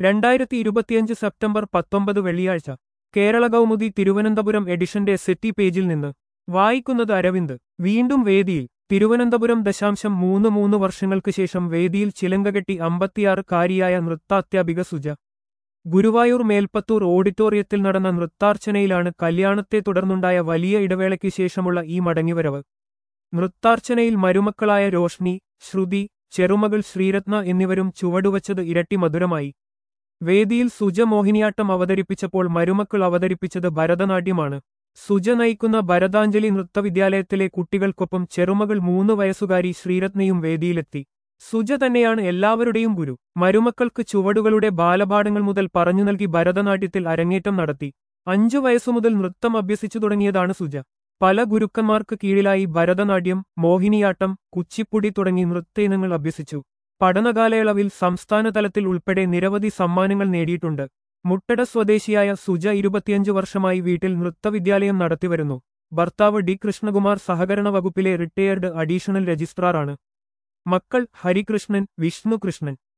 രണ്ടായിരത്തി ഇരുപത്തിയഞ്ച് സെപ്റ്റംബർ പത്തൊമ്പത് വെള്ളിയാഴ്ച കേരള കൗമുദി തിരുവനന്തപുരം എഡിഷന്റെ സെറ്റി പേജിൽ നിന്ന് വായിക്കുന്നത് അരവിന്ദ് വീണ്ടും വേദിയിൽ തിരുവനന്തപുരം ദശാംശം മൂന്ന് മൂന്ന് വർഷങ്ങൾക്ക് ശേഷം വേദിയിൽ ചിലങ്കകെട്ടി അമ്പത്തിയാറ് കാരിയായ നൃത്താധ്യാപിക സുജ ഗുരുവായൂർ മേൽപ്പത്തൂർ ഓഡിറ്റോറിയത്തിൽ നടന്ന നൃത്താർച്ചനയിലാണ് കല്യാണത്തെ തുടർന്നുണ്ടായ വലിയ ഇടവേളയ്ക്ക് ശേഷമുള്ള ഈ മടങ്ങിവരവ് നൃത്താർച്ചനയിൽ മരുമക്കളായ രോഷ്നി ശ്രുതി ചെറുമകൾ ശ്രീരത്ന എന്നിവരും ചുവടുവച്ചത് ഇരട്ടി മധുരമായി വേദിയിൽ സുജ മോഹിനിയാട്ടം അവതരിപ്പിച്ചപ്പോൾ മരുമക്കൾ അവതരിപ്പിച്ചത് ഭരതനാട്യമാണ് സുജ നയിക്കുന്ന ഭരതാഞ്ജലി നൃത്തവിദ്യാലയത്തിലെ കുട്ടികൾക്കൊപ്പം ചെറുമകൾ മൂന്ന് വയസ്സുകാരി ശ്രീരത്നയും വേദിയിലെത്തി സുജ തന്നെയാണ് എല്ലാവരുടെയും ഗുരു മരുമക്കൾക്ക് ചുവടുകളുടെ ബാലപാഠങ്ങൾ മുതൽ പറഞ്ഞു നൽകി ഭരതനാട്യത്തിൽ അരങ്ങേറ്റം നടത്തി അഞ്ചു വയസ്സുമുതൽ നൃത്തം അഭ്യസിച്ചു തുടങ്ങിയതാണ് സുജ പല ഗുരുക്കന്മാർക്ക് കീഴിലായി ഭരതനാട്യം മോഹിനിയാട്ടം കുച്ചിപ്പുടി തുടങ്ങി നൃത്തയിനങ്ങൾ അഭ്യസിച്ചു പഠനകാലയളവിൽ സംസ്ഥാന തലത്തിൽ ഉൾപ്പെടെ നിരവധി സമ്മാനങ്ങൾ നേടിയിട്ടുണ്ട് മുട്ടട സ്വദേശിയായ സുജ ഇരുപത്തിയഞ്ച് വർഷമായി വീട്ടിൽ നൃത്തവിദ്യാലയം നടത്തിവരുന്നു ഭർത്താവ് ഡി കൃഷ്ണകുമാർ സഹകരണ വകുപ്പിലെ റിട്ടയേർഡ് അഡീഷണൽ രജിസ്ട്രാറാണ് മക്കൾ ഹരികൃഷ്ണൻ വിഷ്ണുകൃഷ്ണൻ